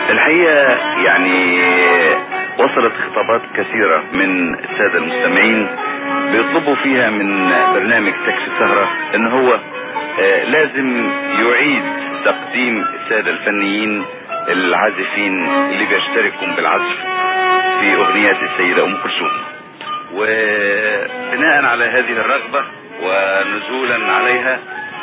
الحقيقة يعني وصلت خطابات كثيرة من السادة المستمعين بيطلبوا فيها من برنامج تاكسي سهرة ان هو آه، لازم يعيد تقديم السادة الفنيين العازفين اللي بيشتركوا بالعزف في اغنيات السيدة ام كلثوم وبناء على هذه الرغبة ونزولا عليها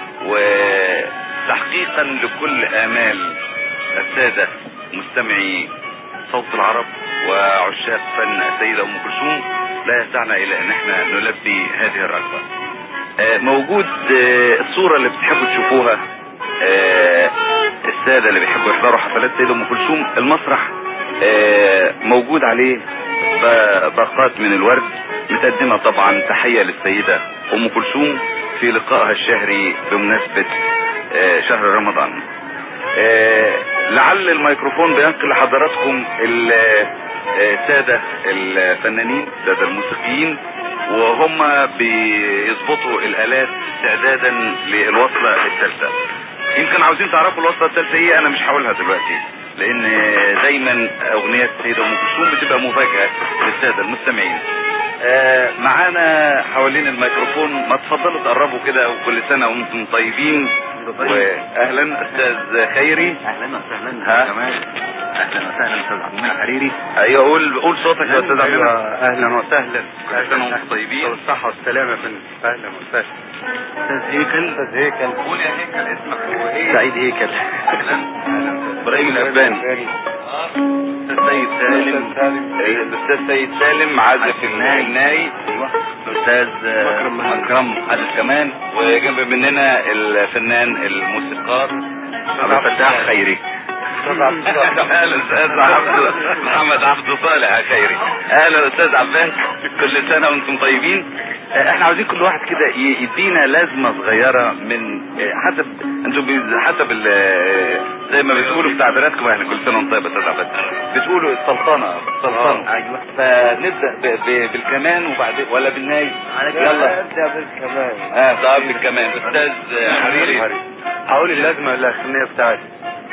وتحقيقا لكل امال السادة مستمعي صوت العرب وعشاق فن السيدة ام كلثوم لا يسعنا الى ان احنا نلبي هذه الرغبة آه، موجود آه، الصورة اللي بتحبوا تشوفوها آه، السادة اللي بيحبوا يحضروا حفلات سيدة ام كلثوم المسرح آه، موجود عليه ب- باقات من الورد متقدمة طبعا تحية للسيدة ام كلثوم في لقائها الشهري بمناسبة آه، شهر رمضان آه، لعل الميكروفون بينقل لحضراتكم ال- آه، السادة الفنانين السادة الموسيقيين وهم بيظبطوا الالات استعدادا للوصلة الثالثة يمكن عاوزين تعرفوا الوصلة الثالثة ايه انا مش هقولها دلوقتي لان دايما اغنيات السيدة ام كلثوم بتبقى مفاجأة للسادة المستمعين آه، معانا حوالين الميكروفون ما تفضلوا تقربوا كده وكل سنة وانتم طيبين واهلا استاذ خيري اهلا وسهلا ها؟ كمان اهلا وسهلا استاذ عبد المنعم حريري ايوه قول قول صوتك يا استاذ عبد أيوة، المنعم. اهلا وسهلا كل سنة وانتم طيبين بالصحة والسلامة يا فندم اهلا وسهلا استاذ هيكل استاذ هيكل قول يا هيكل اسمك هو ايه سعيد هيكل اهلا ابراهيم الاباني الاستاذ سيد سالم آه، الاستاذ سيد سالم عازف الناي. الناي ايوه الاستاذ آه، مكرم مهندس. مكرم عازف كمان وجنب مننا الفنان الموسيقار عبد الفتاح خيري اهلا استاذ عبد محمد عبد صالح يا خيري اهلا استاذ عباس كل سنه وانتم طيبين آه، احنا عاوزين كل واحد كده ي- يدينا لازمه صغيره من آه، حسب انتم بي- حسب ال- آه، زي ما بتقولوا في تعبيراتكم احنا كل سنه وانتم طيب يا استاذ عباس بتقولوا السلطنه السلطنه ايوه فنبدا ب- ب- بالكمان وبعدين ولا بالناي يلا ابدا بالكمان اه طب بالكمان استاذ آه، حريري هقول اللازمة الاخرانية بتاعتي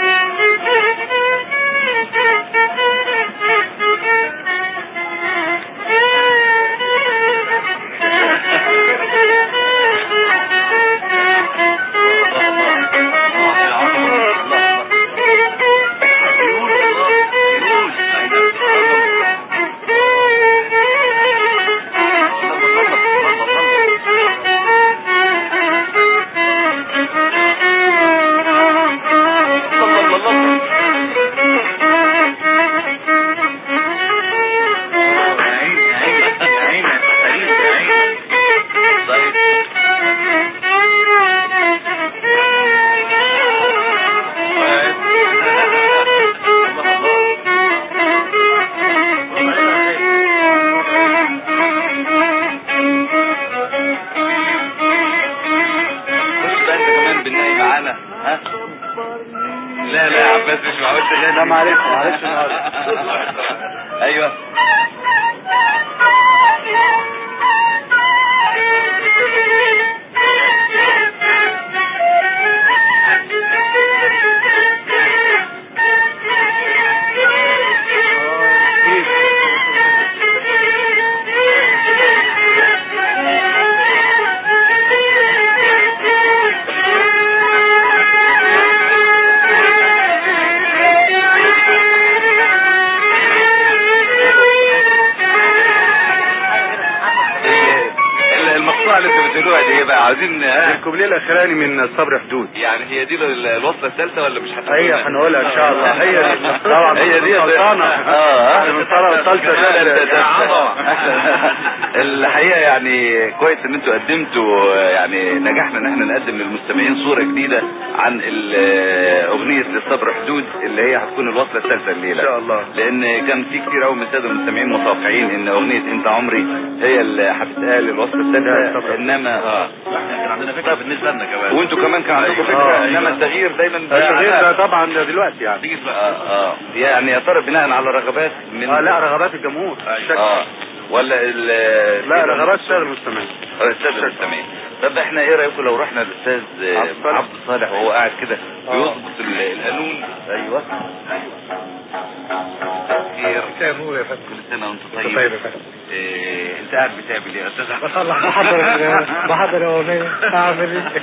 خش بقى انت كمان بالناي معانا ها لا لا يا عباس مش معقول تغني لا، معلش، معلش النهاردة. ايوه ال- المقطوعه اللي انتوا بتقولوها دي ايه بقى عاوزين ها الكوبليه الاخراني من صبر حدود يعني هي دي ال- الوصله الثالثه ولا مش هتقولها؟ هي هنقولها ان شاء الله هي دي. طبعا هي دي سلطانة اه من طرف الثالثة لا، لا، ده- ده- عظمة. الحقيقه يعني كويس ان انتوا قدمتوا يعني نجحنا ان احنا نقدم للمستمعين صوره جديده عن ال- اغنيه للصبر حدود اللي هي هتكون الوصله الثالثه الليله ان شاء الله لان كان في كتير قوي من الساده المستمعين متوقعين ان اغنيه انت عمري هي اللي هتتقال الوصله لا، الثالثه طبعا. انما اه كان عندنا فكره بالنسبه لنا كمان وانتوا كمان كان عندكم آه، فكره أيوة. انما التغيير دايما التغيير ده طبعا ده دلوقتي يعني تيجي اه اه يعني يا ترى بناء على رغبات من اه لا رغبات الجمهور اه ولا ال لا رغبات الساده المستمعين الساده المستمعين طب احنا ايه رايكم لو رحنا الاستاذ آه، عبد الصالح. عبد الصالح وهو قاعد كده آه. بيظبط ال- القانون ايوه خير مساء النور يا فندم كل سنه وانت طيب طيب يا فندم إيه انت قاعد بتعمل ايه يا استاذ عبد بصلح بحضر بحضر اغنيه اعمل ايه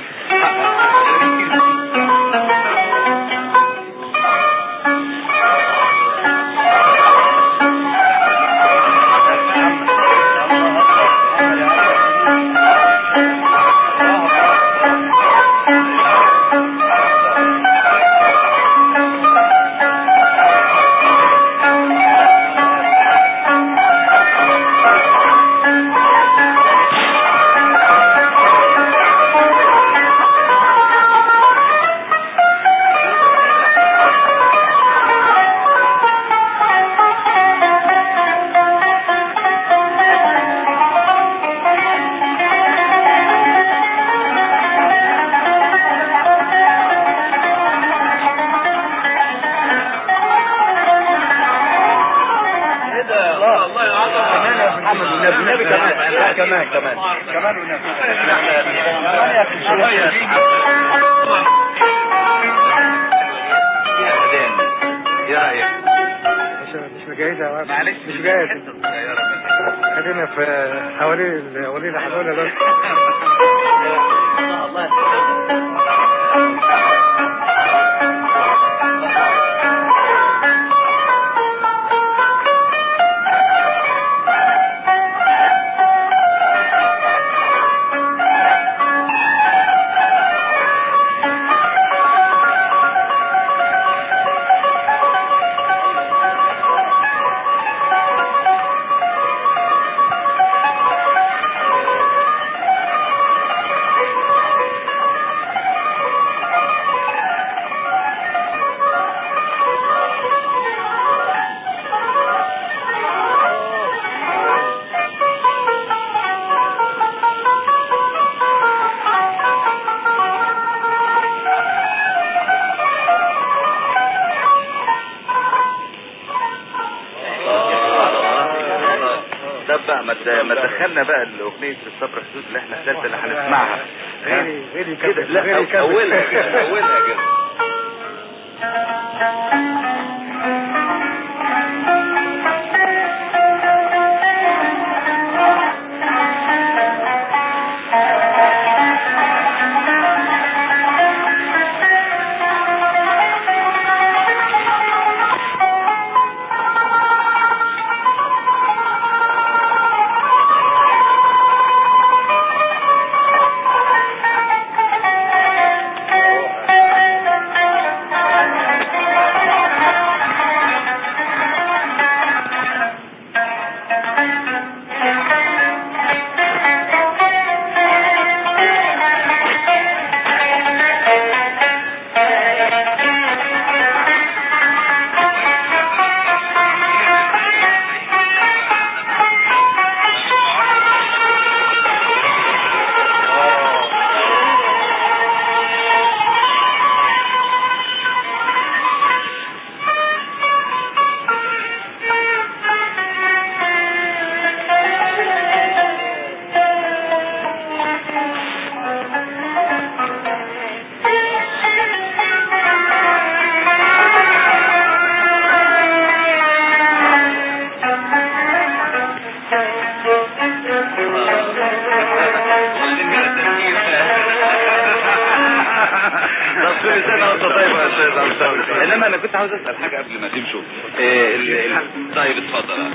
محمد والنبي والنبي كمان لا كمان كمان كمان والنبي كمان يا اخي شويه يا هدان ايه رايك مش مش مجهزة معلش مش جاهز حتة صغيرة بس. خلينا في حوالين حوالين حوالين بس طب بقى ما ت- ما تدخلنا بقى الاغنيه الصبر حدود اللي احنا الثالثه اللي هنسمعها غيري غيري كده يكمل لا غيري يكمل. اولها كده اولها كده طب كل سنه وانت طيب يا استاذ عبد الصالح. انما انا كنت عاوز اسال حاجه قبل ما تمشوا إيه ال- ال- طيب اتفضل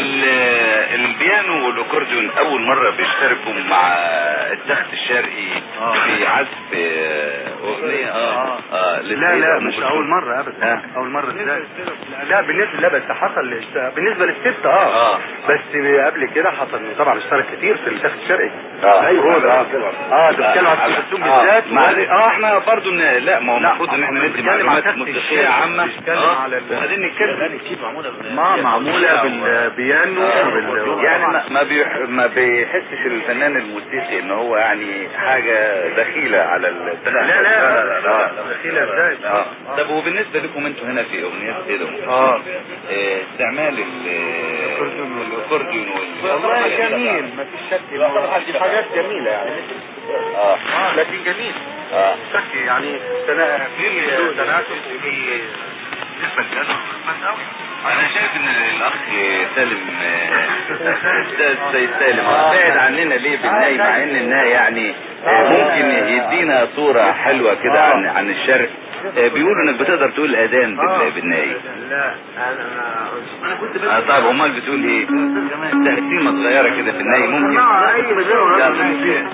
ال- البيانو والاكورديون اول مره بيشتركوا مع التخت الشرقي في عزف آه، اغنيه اه اه لا لا للسيدة مش أم اول كلثوم. مرة ابدا آه. اول مرة ازاي لا بالنسبة لا بس حصل بالنسبة للست اه اه بس قبل كده حصل طبعا اشترك كتير في التخت الشرقي اه ايوه هو ده اه اه ده بتتكلم على ام كلثوم بالذات معلش اه احنا برضو ن... لا ما هو لا، المفروض ان احنا ندي بنتكلم على معلومات تخت موسيقيه الشرقي، عامه بنتكلم اه على ال- وبعدين نتكلم ما معمولة بالبيانو وبال يعني ما ما, بيح... ما بيحسش الفنان الموسيقي ان هو يعني حاجه دخيله على التخت لا لا لا لا لا آه. دخيلة ازاي اه طب وبالنسبه لكم انتوا هنا في اغنيات كده اه آه، استعمال ال- الاكورديون وال والله جميل ما فيش شك إنه حاجات جميلة يعني اه لكن جميل اه شكل يعني تنا- في تناسق وفي بالنسبه للجزء انا شايف ان الاخ سالم آه، استاذ سيد سالم بعد عننا ليه بالنهاية مع ان انها يعني آه، ممكن يدينا صورة حلوة كده عن عن الشرق آه، بيقولوا انك بتقدر تقول اذان بال- بالنهاية لا انا انا كنت آه طيب امال بتقول ايه تقسيمة صغيرة كده في النهاية ممكن يلا.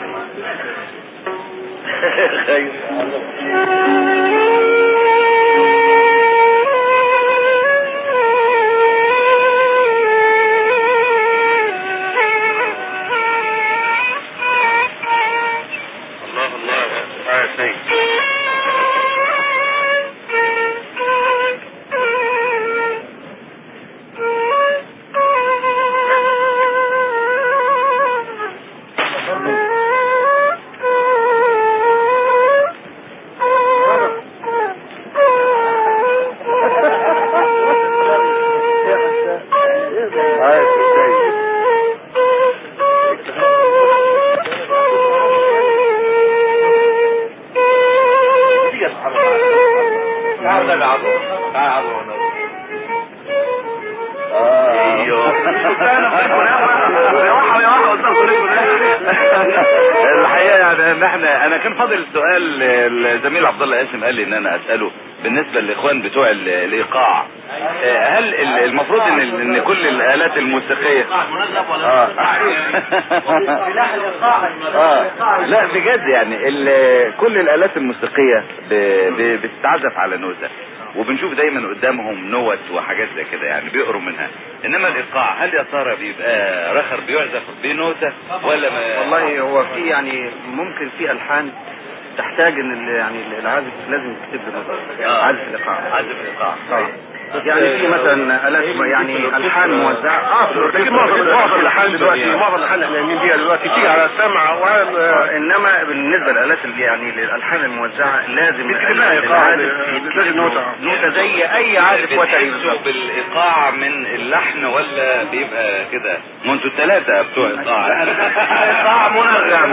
الله الله يا سيد الحقيقه يعني ان احنا انا كان فاضل سؤال الزميل عبد الله قاسم قال لي ان انا اساله بالنسبه للاخوان بتوع ال- الايقاع آه، هل ال- المفروض ان ان كل الالات الموسيقيه اه اه لا بجد يعني ال- كل الالات الموسيقيه ب- ب- بتتعزف على نوتة وبنشوف دايما قدامهم نوت وحاجات زي كده يعني بيقروا منها انما الايقاع هل يا ترى بيبقى رخر بيعزف بنوتة ولا ما والله هو في يعني ممكن في الحان تحتاج ان ال- يعني العازف لازم يكتب له آه. عازف الايقاع عزف الايقاع آه. يعني في مثلا الات يعني الحان موزعه اه لكن معظم معظم الحال دلوقتي معظم الحال اللي قايمين بيها دلوقتي بتيجي على السمع وعلى انما بالنسبه للالات اللي يعني للالحان الموزعه لازم بيكتب لها إيقاع، العازف يكتب لازم له نوتة. نوتة زي اي عازف وتري بتحسوا بالايقاع من اللحن ولا بيبقى كده ما انتوا الثلاثه بتوع ايقاع ايقاع منغم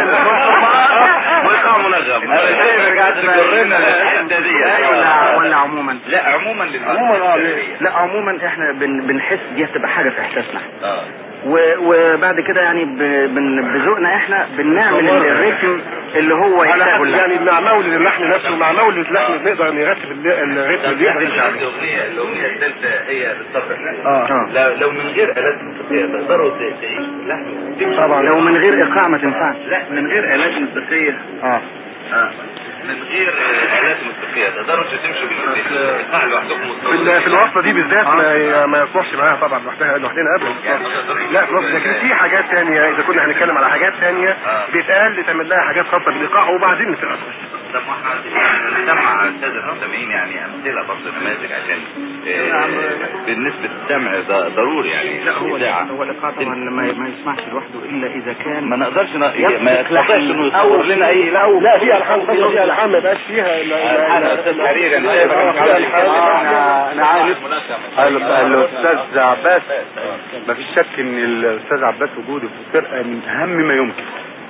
وايقاع منغم انا شايفك قاعد تجرنا الحته دي ولا ولا عموما لا عموما للمسألة. عموما اه لا عموما احنا بن بنحس دي هتبقى حاجه في احساسنا اه و- وبعد كده يعني ب- بن- بذوقنا احنا بنعمل الريتم اللي هو على يحتاجه حسب اللحن. يعني مع مولد اللحن نفسه مع مولد اللحن بنقدر نرتب الل- الريتم طب اللي يقدر احنا يمشي عليه الاغنيه الاغنيه الثالثه هي بالصبر اه لو لو من غير الات موسيقيه تقدروا ت- تعيشوا اللحن وتمشوا طبعا لو من غير ايقاع ما تنفعش لا من غير الات موسيقيه اه اه من غير آه، الات موسيقيه تقدروا تمشوا بالايقاع لوحدكم في ال- في الوصفه دي بالذات ما ما يصلحش معاها طبعا لوحدها لوحدنا ابدا لا في الوصفة- لكن في حاجات تانية اذا كنا هنتكلم على حاجات تانية بيتقال تعمل لها حاجات خاصه بالايقاع وبعدين نتفق طب ما احنا عايزين نسمع الساده المستمعين يعني امثله برضه نماذج عشان آه، بالنسبه للسمع ده ضروري يعني لا هو إذاعة. هو الايقاع طبعا ما ما يسمعش لوحده الا اذا كان ما نقدرش ن... يمسك ما يستطيعش لحن انه أو يصور لنا اي لا لا في الحان خاصه فيها الحان ما يبقاش فيها الحان يا استاذ حرير انا أيوة، شايفك فيها مش الحان. عارف. انا انا عارف الاستاذ عباس ما فيش شك ان الاستاذ عباس وجوده في الفرقه من اهم ما يمكن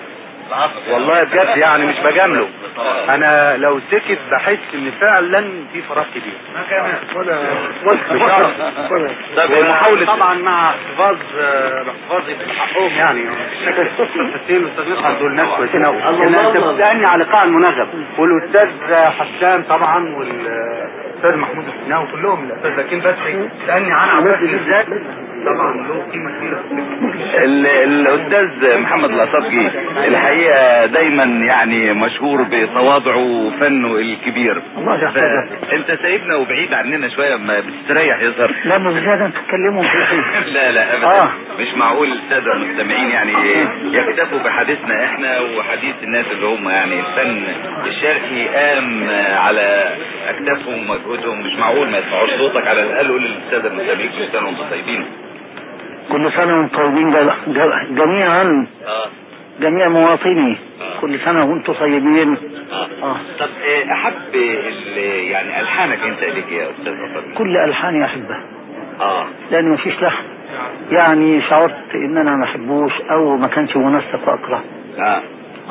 والله بجد يعني مش بجامله انا لو سكت بحس ان فعلا في فراغ كبير ولا مش عارف. ولا طب ومحاولة طبعا مع احتفاظ آه، باحتفاظ حقهم يعني التسليم الاستاذ مدحت دول ناس كويسين قوي انت بتسالني على الايقاع المنغم والاستاذ حسان طبعا والاستاذ محمود السناوي كلهم الاستاذ زكين فتحي تسالني عن عباس بالذات طبعا له قيمه كبيره ال- الاستاذ محمد الاصفجي الحقيقه دايما يعني مشهور بتواضعه وفنه الكبير الله يحفظك. انت سايبنا وبعيد عننا شويه ما بتستريح يظهر لا مش لازم تتكلموا لا لا ابدا آه. مش معقول الساده المستمعين يعني يكتفوا بحديثنا احنا وحديث الناس اللي هم يعني الفن الشرقي قام على اكتافهم ومجهودهم مش معقول ما يسمعوش صوتك على الاقل قول للساده المستمعين كل سنه وانتم طيبين كل سنة وانتم طيبين جل- جل- جميعا اه جميع مواطني آه. كل سنة وانتم طيبين اه آه. طب آه، احب ال- يعني الحانك انت ليك يا استاذ أصفر كل ألحاني أحبها اه لأن مفيش لحن يعني شعرت إن أنا ما أحبوش أو ما كانش منسق وأكره اه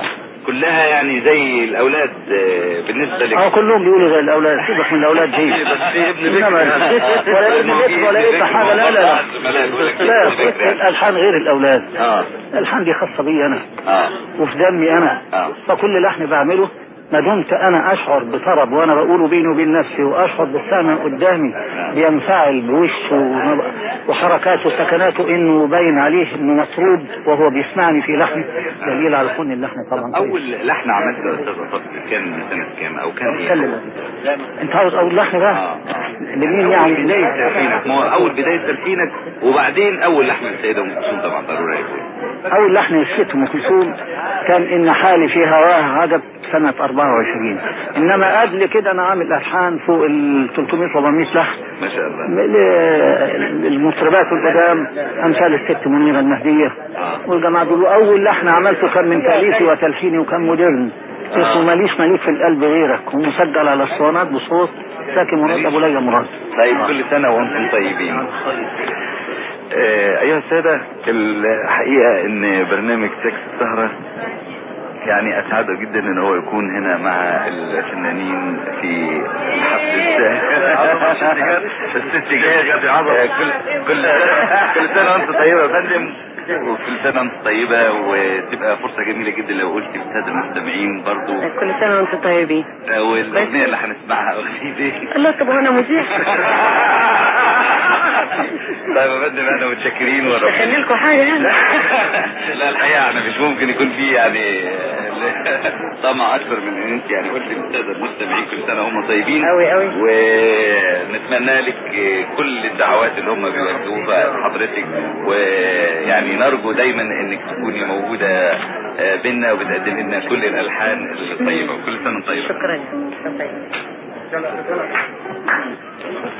كلها يعني زي الاولاد آه، بالنسبه لك اه كلهم بيقولوا زي الاولاد سيبك من الاولاد دي بس في ابن إنما بكر ولا ابن بكر ولا ابن حاجه لا لا لا لا الالحان غير الاولاد اه الالحان دي خاصه بي انا اه وفي دمي انا اه فكل لحن بعمله ما دمت انا اشعر بطرب وانا بقوله بيني وبين نفسي واشعر بالسامع قدامي بينفعل بوشه ونب- وحركاته وسكناته انه باين عليه انه مطرود وهو بيسمعني في لحن دليل على كون اللحن طبعا كويس. اول لحن عملته يا استاذ فضل كان سنه كام او كان ايه اتكلم انت عاوز اول لحن بقى آه. لمين يعني بداية تلحينك ما هو أول بداية تلحينك وبعدين أول لحن السيدة أم كلثوم طبعا ضروري يكون اول لحن الست ام كلثوم كان ان حالي في هواها عجب سنة 24 انما قبل كده انا عامل الحان فوق ال 300 400 لحن ما شاء الله ل- للمطربات القدام امثال الست منيرة المهدية والجماعة دول اول لحن عملته كان من تأليفي وتلحيني وكان مودرن اسمه ماليش مليك في القلب غيرك ومسجل على الصوانات بصوت ساكن مراد ابو ليلى مراد طيب كل سنة وأنتم طيبين آه، أيها السادة الحقيقة إن برنامج سكس السهرة يعني أسعده جدا إن هو يكون هنا مع الفنانين في الحفل الثاني الست جاز آه، كل كل كل سنة وأنت طيبة يا فندم وكل سنة وأنت طيبة وتبقى فرصة جميلة جدا لو قلت للسادة المستمعين برضو كل سنة وانتم طيبين والأغنية اللي هنسمعها أغنية إيه؟ الله طب وانا مذيع طيب يا فندم احنا متشكرين وربنا دخلنا لكم حاجة يعني لا الحقيقه انا مش ممكن يكون في يعني طمع اكثر من ان انت يعني قلت للساده المستمعين كل سنه هم طيبين أوي أوي. ونتمنى لك كل الدعوات اللي هم بيوجهوها لحضرتك ويعني نرجو دايما انك تكوني موجوده بينا وبتقدم لنا كل الالحان الطيبه وكل سنه طيبه شكرا شكرا